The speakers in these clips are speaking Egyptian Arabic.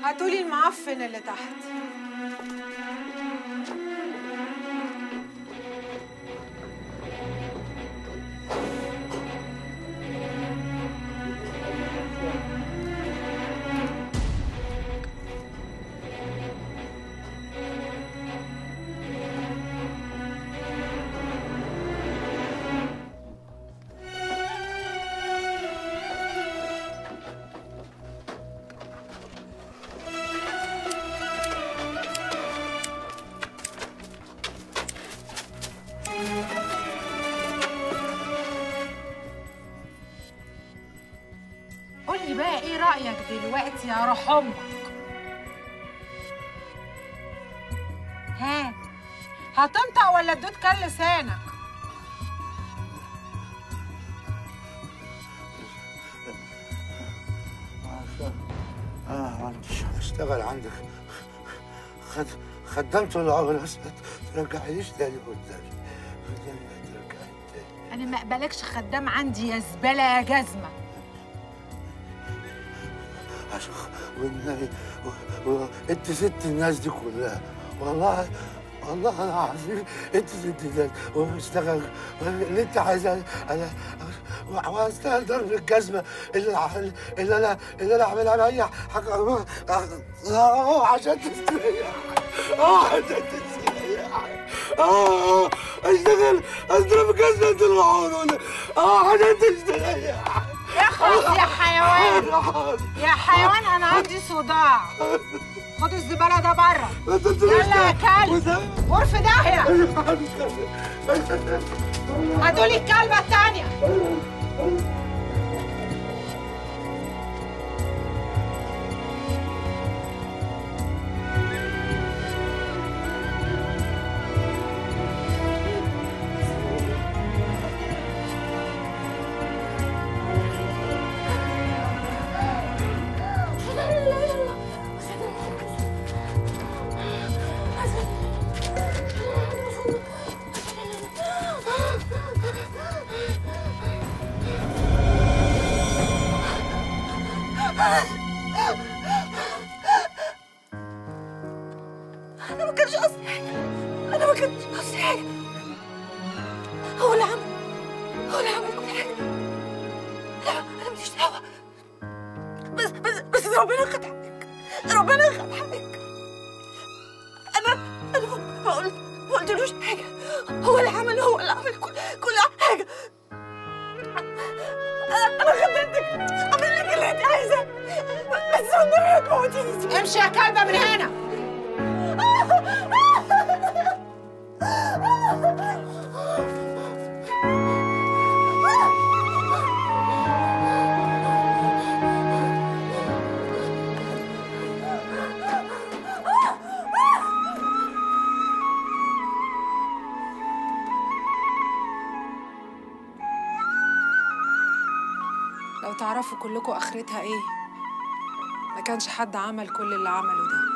هاتولي المعفن اللي تحت قولي بقى ايه رأيك دلوقتي يا روح امك ها هتنطق ولا ادوت كان لسانك اه معلش اشتغل عندك خد خدمت العمر بس ما ترجعيش تاني قدامي قدامي ما ترجعي تاني انا ما اقبلكش خدام عندي يا زبالة يا جزمة عشان خ- والنبي و- و- انت ست الناس دي كلها والله والله العظيم انت ست الناس واشتغل اللي انت عايزاه انا واشتغل ضرب الجزمه اللي ع- اللي انا اللي انا اعملها باي حاجه اه عشان تستريح اه عشان تستريح اه اشتغل اضرب جزمه المعون اه عشان تستريح اخلص يا حيوان يا حيوان انا عندي صداع خد الزبالة ده بره يلا يا كلب غرفة داهية هاتولي الكلبة التانية انا ما كانش قصدي حاجه انا ما كانش قصدي حاجه هو اللي عمل هو اللي عمل كل حاجه انا انا ماليش دعوه بس بس بس ربنا خد حقك ربنا خد حقك انا انا ما- ما قلت ما قلتلوش حاجه هو اللي عمل هو اللي عمل كل كل حاجه انا انا خدمتك اعمل لك اللي انت عايزاه بس والنبي ما تموتيني امشي يا كلبة من هنا لو تعرفوا كلكم اخرتها ايه ما كانش حد عمل كل اللي عمله ده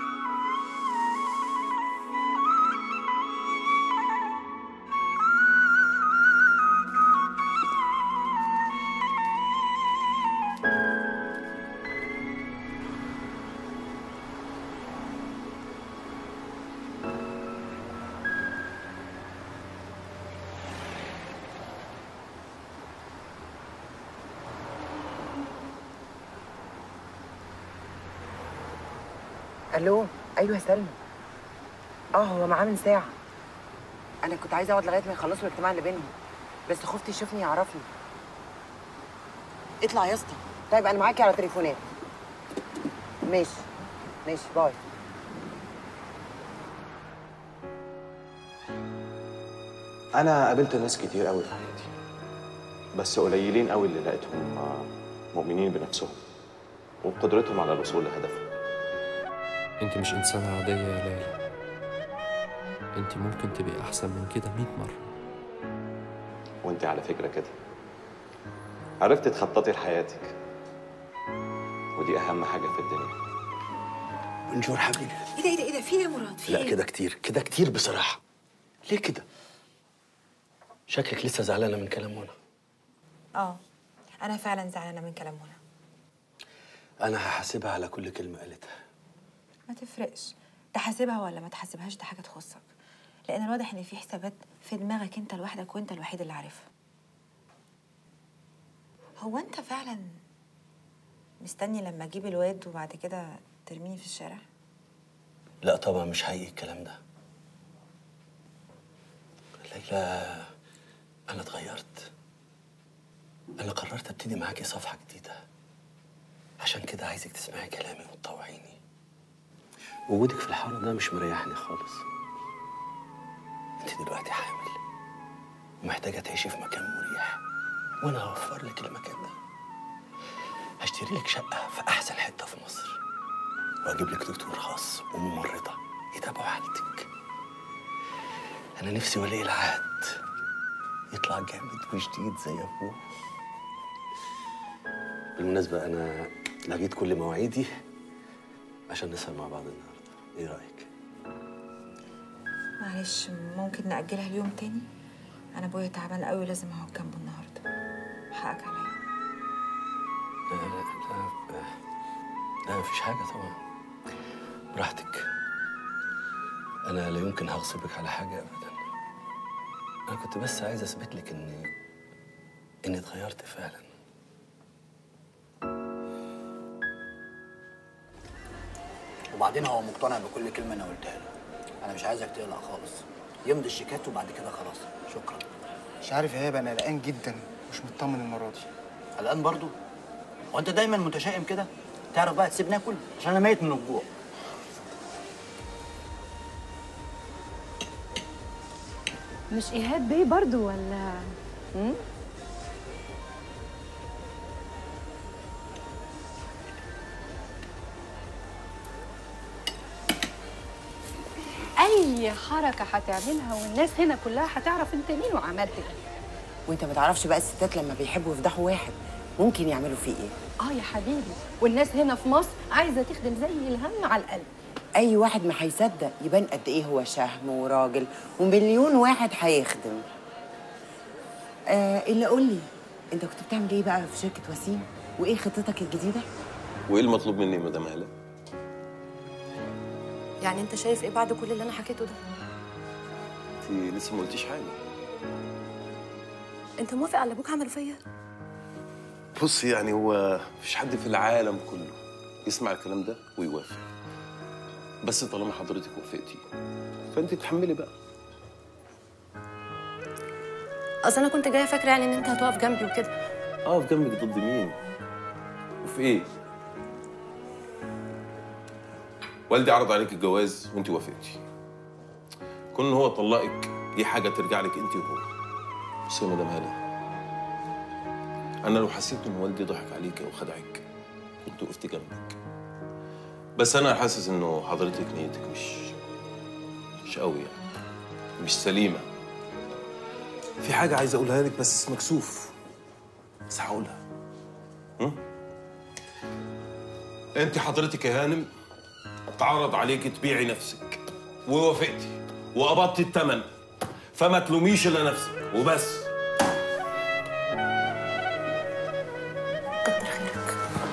الو ايوه يا سلمى اه هو معاه من ساعه انا كنت عايزه اقعد لغايه ما يخلصوا الاجتماع اللي بينهم بس خفت يشوفني يعرفني اطلع يا اسطى طيب انا معاكي على تليفونات ماشي ماشي باي انا قابلت ناس كتير قوي في حياتي بس قليلين قوي اللي لقيتهم آه، مؤمنين بنفسهم وبقدرتهم على الوصول لهدفهم انت مش انسانة عادية يا ليلى انت ممكن تبقي احسن من كده 100 مرة وانت على فكره كده عرفت تخططي لحياتك ودي اهم حاجه في الدنيا بنجور حبيبي ايه ده ايه ده ايه ده في ايه يا مراد في لا ايه كده كتير كده كتير بصراحة ليه كده؟ شكلك لسه زعلانة من كلام منى اه انا فعلا زعلانه من كلام منى انا هحاسبها على كل كلمه قالتها ما تفرقش تحاسبها ولا ما تحاسبهاش ده حاجه تخصك لان الواضح ان في حسابات في دماغك انت لوحدك وانت الوحيد اللي عارفها هو انت فعلا مستني لما اجيب الواد وبعد كده ترميني في الشارع لا طبعا مش حقيقي الكلام ده ليلى انا اتغيرت انا قررت ابتدي معاكي صفحه جديده عشان كده عايزك تسمعي كلامي وتطوعيني وجودك في الحاره ده مش مريحني خالص انت دلوقتي حامل ومحتاجه تعيشي في مكان مريح وانا هوفر لك المكان ده هشتري لك شقه في احسن حته في مصر واجيب لك دكتور خاص وممرضه يتابعوا حالتك انا نفسي ولي العهد يطلع جامد وجديد زي ابوه بالمناسبه انا لغيت كل مواعيدي عشان نسهر مع بعض النهارده ايه رايك معلش ممكن نأجلها اليوم تاني انا ابويا تعبان قوي لازم اقعد جنبه النهارده حقك عليا لا لا لا لا مفيش حاجه طبعا براحتك انا لا يمكن هغصبك على حاجه ابدا انا كنت بس عايز اثبت لك اني اني اتغيرت فعلا وبعدين هو مقتنع بكل كلمه انا قلتها له انا مش عايزك تقلق خالص يمضي الشيكات وبعد كده خلاص شكرا مش عارف يا هبه انا قلقان جدا مش مطمن المره دي قلقان برضو هو انت دايما متشائم كده تعرف بقى تسيبني اكل عشان انا ميت من الجوع مش ايهاب بيه برضو ولا مم؟ اي حركه هتعملها والناس هنا كلها هتعرف انت مين وعملت ايه وانت ما تعرفش بقى الستات لما بيحبوا يفضحوا واحد ممكن يعملوا فيه ايه اه يا حبيبي والناس هنا في مصر عايزه تخدم زي الهم على القلب اي واحد ما هيصدق يبان قد ايه هو شهم وراجل ومليون واحد هيخدم آه الا قول لي انت كنت بتعمل ايه بقى في شركه وسيم وايه خطتك الجديده وايه المطلوب مني يا مدام هاله؟ يعني انت شايف ايه بعد كل اللي انا حكيته ده انت لسه ما قلتيش حاجه انت موافق على اللي ابوك عمله فيا بص يعني هو مفيش حد في العالم كله يسمع الكلام ده ويوافق بس طالما حضرتك وافقتي فانت تحملي بقى اصل انا كنت جايه فاكره يعني ان انت هتقف جنبي وكده اقف جنبك ضد مين؟ وفي ايه؟ والدي عرض عليك الجواز وانت وافقتي كون ان هو طلقك دي حاجه ترجع لك انت وهو بصي يا مدام هاله انا لو حسيت ان والدي ضحك عليك او خدعك كنت وقفت جنبك بس انا حاسس انه حضرتك نيتك مش مش قوي يعني مش سليمه في حاجه عايز اقولها لك بس مكسوف بس هقولها م? انت حضرتك يا هانم اتعرض عليك تبيعي نفسك ووافقتي وقبضتي الثمن فما تلوميش الا نفسك وبس كتر خيرك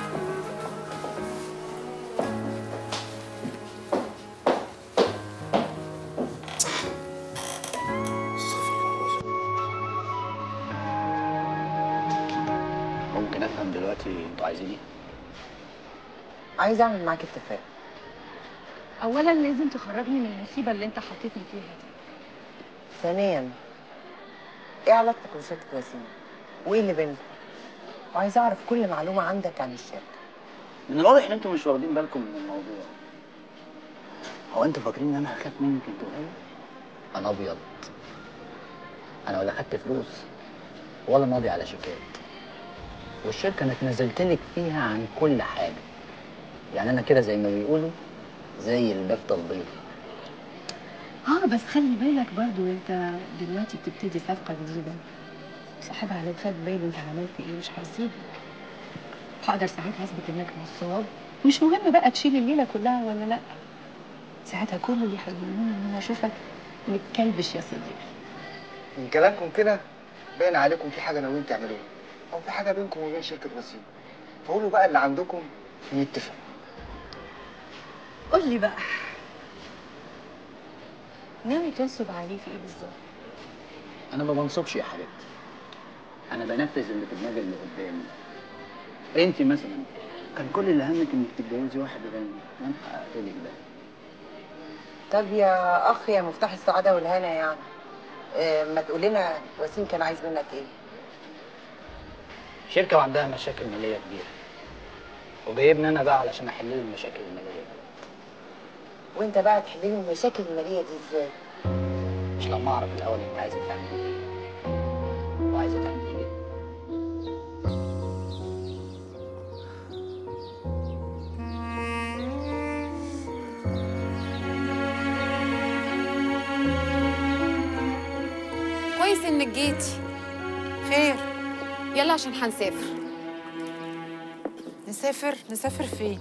ممكن افهم دلوقتي انتوا عايزين ايه عايز اعمل معاك اتفاق اولا لازم تخرجني من المصيبه اللي انت حطيتني فيها دي ثانيا ايه علاقتك بشركه وسيم وايه اللي بينكم وعايز اعرف كل معلومه عندك عن الشركه من الواضح ان انتوا مش واخدين بالكم من الموضوع هو انتوا فاكرين ان انا هخاف منك انتوا ايه انا ابيض انا ولا خدت فلوس ولا ماضي على شيكات والشركه انا اتنازلت لك فيها عن كل حاجه يعني انا كده زي ما بيقولوا زي البفته البيضاء اه بس خلي بالك برضو انت دلوقتي بتبتدي صفقه جديده صاحبها لو خد باله انت عملت ايه مش هيسيبك هقدر ساعتها اثبت انك نصاب مش مهم بقى تشيل الليله كلها ولا لا ساعتها كل اللي هيهمني ان انا اشوفك متكلبش يا صديقي من كلامكم كده باين عليكم في حاجه ناويين تعملوها او في حاجه بينكم وبين شركه وسيم فقولوا بقى اللي عندكم نتفق قول لي بقى ناوي تنصب عليه في ايه بالظبط انا ما بنصبش يا حبيبتي انا بنفذ اللي في دماغي اللي قدامي انت مثلا كان كل اللي همك انك تتجوزي واحد غني وانا حققت لك ده طب يا اخ يا مفتاح السعاده والهنا يعني آه، ما تقول لنا وسيم كان عايز منك ايه شركه وعندها مشاكل ماليه كبيره وجايبني انا بقى علشان احل له المشاكل الماليه دي وانت بقى تحل لي المشاكل الماليه دي ازاي مش لما اعرف الاول انت عايزه تعملي ايه وعايزه تعملي ايه كويس انك جيتي خير يلا عشان هنسافر نسافر نسافر فين